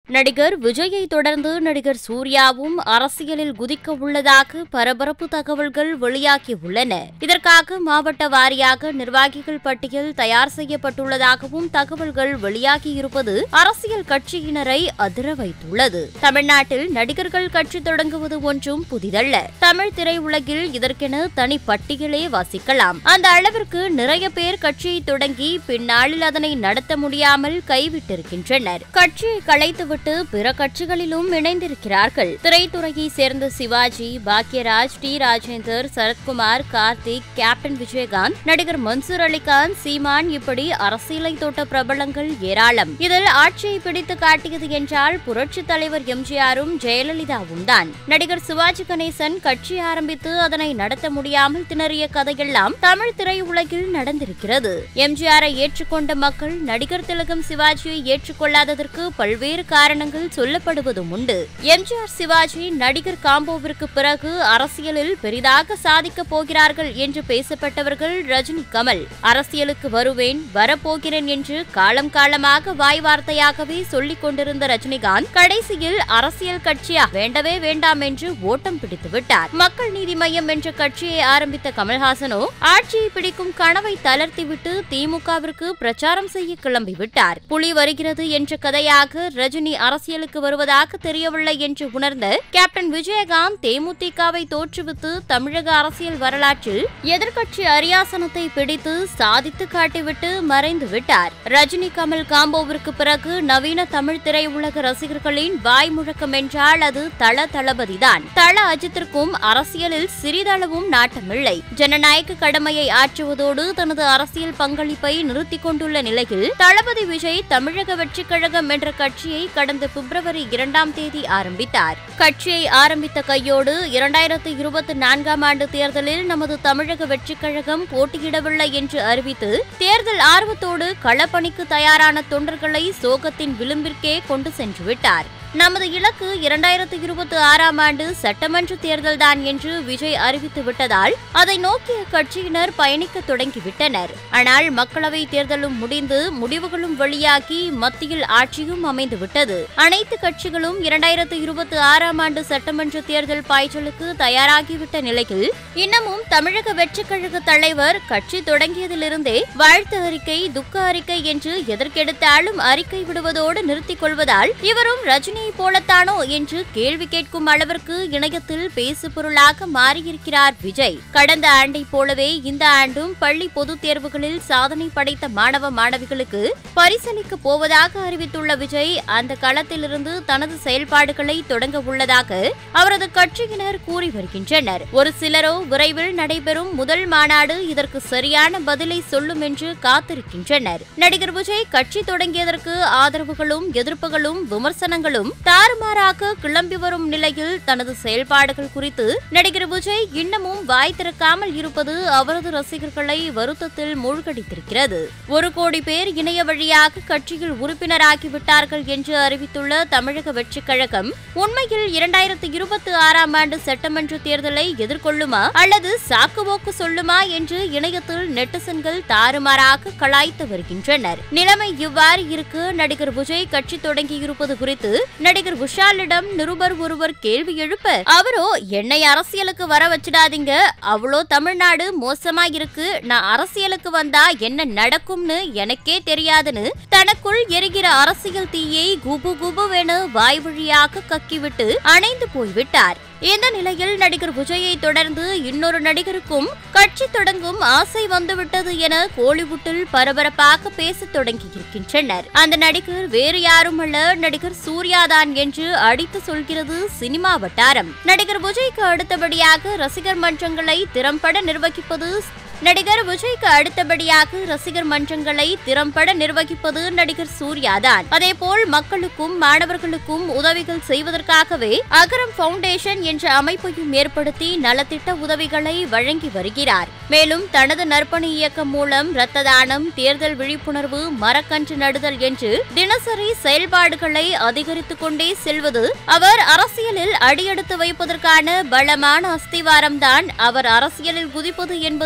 நடிகர் விஜயை தொடர்ந்து நடிகர் சூர்யாவும் அரசியலில் குதிக்க உள்ளதாக பரபரப்பு தகவல்கள் வெளியாகியுள்ளன இதற்காக மாவட்ட வாரியாக நிர்வாகிகள் பட்டியல் தயார் செய்யப்பட்டுள்ளதாகவும் தகவல்கள் வெளியாகியிருப்பது அரசியல் கட்சியினரை அதிர வைத்துள்ளது தமிழ்நாட்டில் நடிகர்கள் கட்சி தொடங்குவது ஒன்றும் புதிதல்ல தமிழ் திரையுலகில் இதற்கென தனி பட்டியலே வாசிக்கலாம் அந்த அளவிற்கு நிறைய பேர் கட்சியை தொடங்கி பின்னாளில் அதனை நடத்த முடியாமல் கைவிட்டிருக்கின்றனர் கட்சியை கலைத்துவிட்டு பிற கட்சிகளிலும் இணைந்திருக்கிறார்கள் திரைத்துறையை சேர்ந்த சிவாஜி பாக்யராஜ் டி ராஜேந்தர் சரத்குமார் கார்த்திக் கேப்டன் விஜயகாந்த் நடிகர் மன்சூர் அலிகான் சீமான் இப்படி அரசியலை தொட்ட பிரபலங்கள் ஏராளம் இதில் ஆட்சியை பிடித்து காட்டியது என்றால் புரட்சித் தலைவர் எம்ஜிஆரும் ஜெயலலிதாவும் தான் நடிகர் சிவாஜி கணேசன் கட்சி ஆரம்பித்து அதனை நடத்த முடியாமல் திணறிய கதையெல்லாம் தமிழ் திரையுலகில் நடந்திருக்கிறது எம்ஜிஆரை ஏற்றுக்கொண்ட மக்கள் நடிகர் திலகம் சிவாஜியை ஏற்றுக்கொள்ளாததற்கு பல்வேறு காரணங்கள் சொல்லப்படுவதும் உண்டு எம்ஜிஆர் சிவாஜி நடிகர் காம்போவிற்கு பிறகு அரசியலில் பெரிதாக சாதிக்கப் போகிறார்கள் என்று பேசப்பட்டவர்கள் ரஜினி கமல் அரசியலுக்கு வருவேன் வரப்போகிறேன் என்று காலம் காலமாக வாய் வார்த்தையாகவே சொல்லிக் கொண்டிருந்த ரஜினிகாந்த் கடைசியில் அரசியல் கட்சியா வேண்டவே வேண்டாம் என்று ஓட்டம் பிடித்து விட்டார் மக்கள் நீதி மய்யம் என்ற கட்சியை ஆரம்பித்த கமல்ஹாசனோ ஆட்சியை பிடிக்கும் கனவை தளர்த்திவிட்டு திமுகவிற்கு பிரச்சாரம் செய்ய கிளம்பிவிட்டார் புலி வருகிறது என்ற கதையாக ரஜினி அரசியலுக்கு வருவதாக தெரியவில்லை என்று உணர்ந்த கேப்டன் விஜயகாந்த் தேமுதிகவை தோற்றுவித்து தமிழக அரசியல் வரலாற்றில் எதிர்க்கட்சி அரியாசனத்தை பிடித்து சாதித்து காட்டிவிட்டு மறைந்து விட்டார் ரஜினி கமல் காம்போவிற்கு பிறகு நவீன தமிழ் திரையுலக ரசிகர்களின் வாய் முழக்கம் என்றால் அது தள தளபதிதான் தள அஜித்திற்கும் அரசியலில் சிறிதளவும் நாட்டமில்லை ஜனநாயக கடமையை ஆற்றுவதோடு தனது அரசியல் பங்களிப்பை நிறுத்திக் கொண்டுள்ள நிலையில் தளபதி விஜய் தமிழக வெற்றிக் கழகம் என்ற கட்சியை கடந்த பிப்ரவரி இரண்டாம் தேதி ஆரம்பித்தார் கட்சியை ஆரம்பித்த கையோடு இரண்டாயிரத்து இருபத்தி நான்காம் ஆண்டு தேர்தலில் நமது தமிழக வெற்றிக் கழகம் போட்டியிடவில்லை என்று அறிவித்து தேர்தல் ஆர்வத்தோடு களப்பணிக்கு தயாரான தொண்டர்களை சோகத்தின் விளிம்பிற்கே கொண்டு சென்று விட்டார் நமது இலக்கு இரண்டாயிரத்து இருபத்தி ஆறாம் ஆண்டு சட்டமன்ற தேர்தல்தான் என்று விஜய் அறிவித்து விட்டதால் அதை நோக்கிய கட்சியினர் பயணிக்க தொடங்கிவிட்டனர் ஆனால் மக்களவை தேர்தலும் முடிந்து முடிவுகளும் வெளியாகி மத்தியில் ஆட்சியும் அமைந்துவிட்டது அனைத்து கட்சிகளும் இரண்டாயிரத்து இருபத்தி ஆறாம் ஆண்டு சட்டமன்ற தேர்தல் பாய்ச்சலுக்கு தயாராகிவிட்ட நிலையில் இன்னமும் தமிழக வெற்றிக் கழக தலைவர் கட்சி தொடங்கியதிலிருந்தே வாழ்த்து அறிக்கை துக்க அறிக்கை என்று எதற்கெடுத்தாலும் அறிக்கை விடுவதோடு நிறுத்திக் கொள்வதால் இவரும் ரஜினி ரஜினியை போலத்தானோ என்று கேள்வி கேட்கும் அளவிற்கு இணையத்தில் பேசு பொருளாக மாறியிருக்கிறார் விஜய் கடந்த ஆண்டை போலவே இந்த ஆண்டும் பள்ளி பொதுத் தேர்வுகளில் சாதனை படைத்த மாணவ மாணவிகளுக்கு பரிசளிக்க போவதாக அறிவித்துள்ள விஜய் அந்த களத்திலிருந்து தனது செயல்பாடுகளை தொடங்க உள்ளதாக அவரது கட்சியினர் கூறி வருகின்றனர் ஒரு சிலரோ விரைவில் நடைபெறும் முதல் மாநாடு இதற்கு சரியான பதிலை சொல்லும் என்று காத்திருக்கின்றனர் நடிகர் விஜய் கட்சி தொடங்கியதற்கு ஆதரவுகளும் எதிர்ப்புகளும் விமர்சனங்களும் தாறுமாறாக கிளம்பி வரும் நிலையில் தனது செயல்பாடுகள் குறித்து நடிகர் விஜய் இன்னமும் வாய் திறக்காமல் இருப்பது அவரது ரசிகர்களை வருத்தத்தில் மூழ்கடித்திருக்கிறது ஒரு கோடி பேர் இணைய வழியாக கட்சியில் உறுப்பினராகிவிட்டார்கள் என்று அறிவித்துள்ள தமிழக வெற்றிக் கழகம் உண்மையில் இரண்டாயிரத்து இருபத்தி ஆறாம் ஆண்டு சட்டமன்ற தேர்தலை எதிர்கொள்ளுமா அல்லது சாக்குவோக்கு சொல்லுமா என்று இணையத்தில் நெட்டிசன்கள் தாறுமாறாக கலாய்த்து வருகின்றனர் நிலைமை இவ்வாறு இருக்க நடிகர் விஜய் கட்சி தொடங்கியிருப்பது குறித்து நடிகர் விஷாலிடம் நிருபர் ஒருவர் கேள்வி எழுப்ப அவரோ என்னை அரசியலுக்கு வர வச்சிடாதீங்க அவ்வளோ தமிழ்நாடு மோசமா இருக்கு நான் அரசியலுக்கு வந்தா என்ன நடக்கும்னு எனக்கே தெரியாதுன்னு தனக்குள் எரிகிற அரசியல் தீயை குபு குபுவென வாய் வழியாக கக்கிவிட்டு அணைந்து போய்விட்டார் இந்த நிலையில் நடிகர் விஜயை தொடர்ந்து இன்னொரு நடிகருக்கும் கட்சி தொடங்கும் ஆசை வந்துவிட்டது என கோலிவுட்டில் பரபரப்பாக பேசத் தொடங்கியிருக்கின்றனர் அந்த நடிகர் வேறு யாரும் அல்ல நடிகர் சூர்யாதான் என்று அடித்து சொல்கிறது சினிமா வட்டாரம் நடிகர் விஜய்க்கு அடுத்தபடியாக ரசிகர் மன்றங்களை திறம்பட நிர்வகிப்பது நடிகர் விஜய்க்கு அடுத்தபடியாக ரசிகர் மன்றங்களை திறம்பட நிர்வகிப்பது நடிகர் சூர்யாதான் அதேபோல் மக்களுக்கும் மாணவர்களுக்கும் உதவிகள் செய்வதற்காகவே அகரம் பவுண்டேஷன் என்ற அமைப்பையும் ஏற்படுத்தி நலத்திட்ட உதவிகளை வழங்கி வருகிறார் மேலும் தனது நற்பணி இயக்கம் மூலம் இரத்த தானம் தேர்தல் விழிப்புணர்வு மரக்கன்று நடுதல் என்று தினசரி செயல்பாடுகளை அதிகரித்துக் கொண்டே செல்வது அவர் அரசியலில் அடியெடுத்து வைப்பதற்கான பலமான அஸ்திவாரம்தான் அவர் அரசியலில் குதிப்பது என்பது உறுதி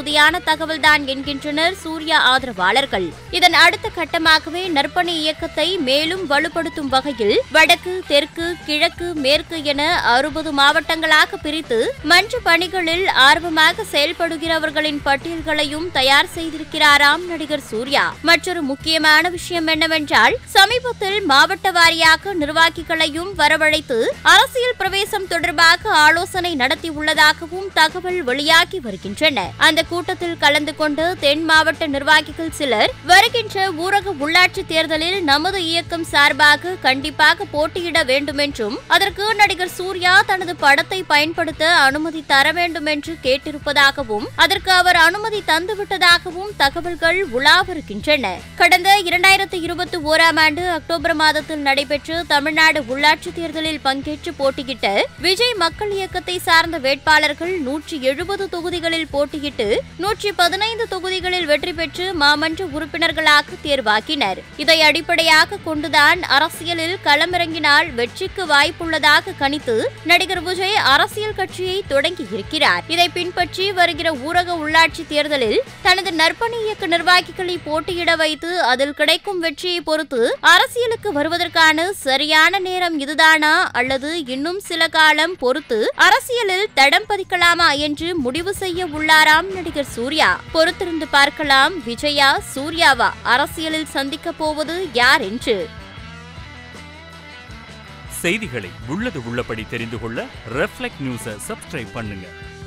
உறுதியான தகவல்தான் என்கின்றனர் சூர்யா ஆதரவாளர்கள் இதன் அடுத்த கட்டமாகவே நற்பணி இயக்கத்தை மேலும் வலுப்படுத்தும் வகையில் வடக்கு தெற்கு கிழக்கு மேற்கு என அறுபது மாவட்டங்களாக பிரித்து மன்ற பணிகளில் ஆர்வமாக செயல்படுகிறவர்களின் பட்டியல்களையும் தயார் செய்திருக்கிறாராம் நடிகர் சூர்யா மற்றொரு முக்கியமான விஷயம் என்னவென்றால் சமீபத்தில் மாவட்ட வாரியாக நிர்வாகிகளையும் வரவழைத்து அரசியல் பிரவேசம் தொடர்பாக ஆலோசனை நடத்தியுள்ளதாகவும் தகவல் வெளியாகி வருகின்றன அந்த கூட்டத்தில் கலந்து கொண்ட தென் மாவட்ட நிர்வாகிகள் சிலர் வருகின்ற ஊரக உள்ளாட்சி தேர்தலில் நமது இயக்கம் சார்பாக கண்டிப்பாக போட்டியிட வேண்டும் என்றும் அதற்கு நடிகர் சூர்யா தனது படத்தை பயன்படுத்த அனுமதி தர வேண்டும் என்று கேட்டிருப்பதாகவும் அதற்கு அவர் அனுமதி தந்துவிட்டதாகவும் தகவல்கள் உலா வருகின்றன கடந்த இரண்டாயிரத்தி இருபத்தி ஓராம் ஆண்டு அக்டோபர் மாதத்தில் நடைபெற்ற தமிழ்நாடு உள்ளாட்சி தேர்தலில் பங்கேற்று போட்டியிட்ட விஜய் மக்கள் இயக்கத்தை சார்ந்த வேட்பாளர்கள் நூற்றி எழுபது தொகுதிகளில் போட்டியிட்டு நூற்றி பதினைந்து தொகுதிகளில் வெற்றி பெற்று மாமன்ற உறுப்பினர்களாக தேர்வாக்கினர் இதை அடிப்படையாக கொண்டுதான் அரசியலில் களமிறங்கினால் வெற்றிக்கு வாய்ப்புள்ளதாக கணித்து நடிகர் விஜய் அரசியல் கட்சியை தொடங்கியிருக்கிறார் இதை பின்பற்றி வருகிற ஊரக உள்ளாட்சி தேர்தலில் தனது நற்பணி இயக்க நிர்வாகிகளை போட்டியிட வைத்து அதில் கிடைக்கும் வெற்றியை பொறுத்து அரசியலுக்கு வருவதற்கான சரியான நேரம் இதுதானா அல்லது இன்னும் சில காலம் பொறுத்து அரசியலில் தடம் பதிக்கலாமா என்று முடிவு செய்ய உள்ளாராம் நடிகர் சூர்யா பொறுத்திருந்து பார்க்கலாம் விஜயா சூர்யாவா அரசியலில் சந்திக்க போவது யார் என்று செய்திகளை உள்ளது உள்ளபடி தெரிந்து கொள்ள ரெஃப்ளெக்ட் நியூஸை சப்ஸ்கிரைப் பண்ணுங்க